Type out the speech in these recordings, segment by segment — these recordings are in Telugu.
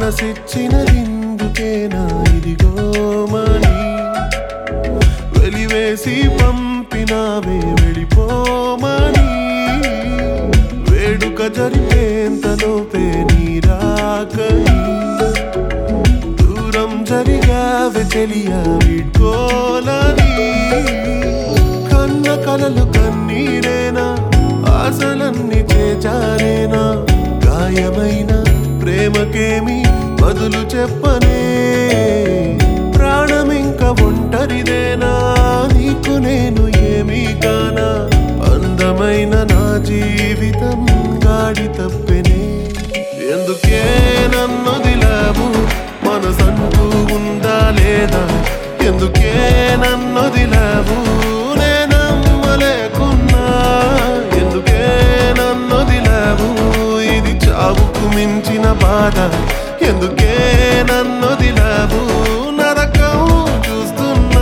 మనసిచ్చినదిందుకేనా ఇదిగో మని వెలివేసి పంపినావే వెళ్ళిపోమని వేడుక జరిపేంతలోపే నీరాకని దూరం జరిగావే చెలియా వీడ్కోలని కన్న కలలు కన్నీరేనా ఆశలన్నీ చేచారేనా గాయమైన ప్రేమకేమి బదులు చెప్పనే ప్రాణమింక ఒంటరిదేనా నీకు నేను ఏమీ కానా అందమైన నా జీవితం గాడి తప్పెనే ఎందుకే నన్ను దిలావు మనసంటూ ఉందా లేదా ఎందుకే నన్ను దిలావు నేనమ్మలేకున్నా ఎందుకే నన్ను దిలావు ఇది చావుకు మించిన బాధ ఎందుకే నన్ను దిలావు నరకం చూస్తున్నా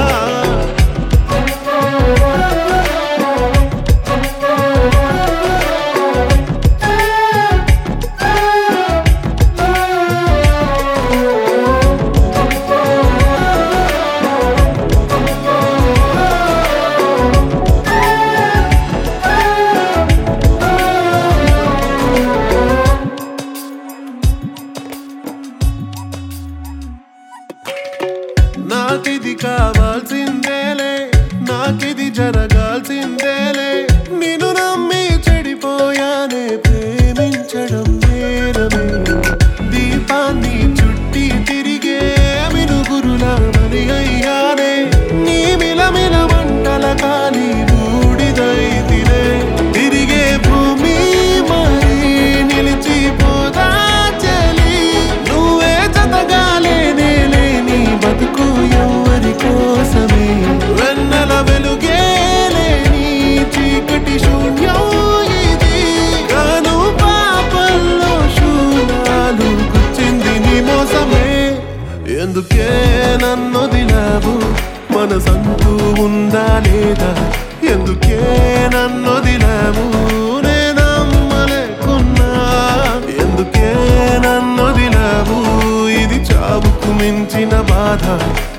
నాకిది కావాల్సిందేలే నాకిది జరగాల్సిందేలే నిన్ను నమ్మి చెడిపోయానే ప్రేమించడం నేరమే దీపాన్ని చుట్టి తిరిగే మినుగురులా మరి అయ్యానే నీ మిలమిల మంటల కాని బూడిదైతినే తిరిగే భూమి మరి నిలిచిపోదా చెలి నువ్వే జతగాలేనే లేని బతుకు ఎవరి కోసమే వెన్నెల వెలుగే లేని చీకటి శూన్యం ఇది కాను పాపల్లో శూలాలు గుచ్చింది నీ మోసమే ఎందుకే నన్ను దిలావు మనసంటూ ఉందా లేదా ఎందుకే నన్ను దిలావు నేనమ్మలేకున్నా ఎందుకే నన్ను దిలావు ఇది చావుకు మించిన బాధ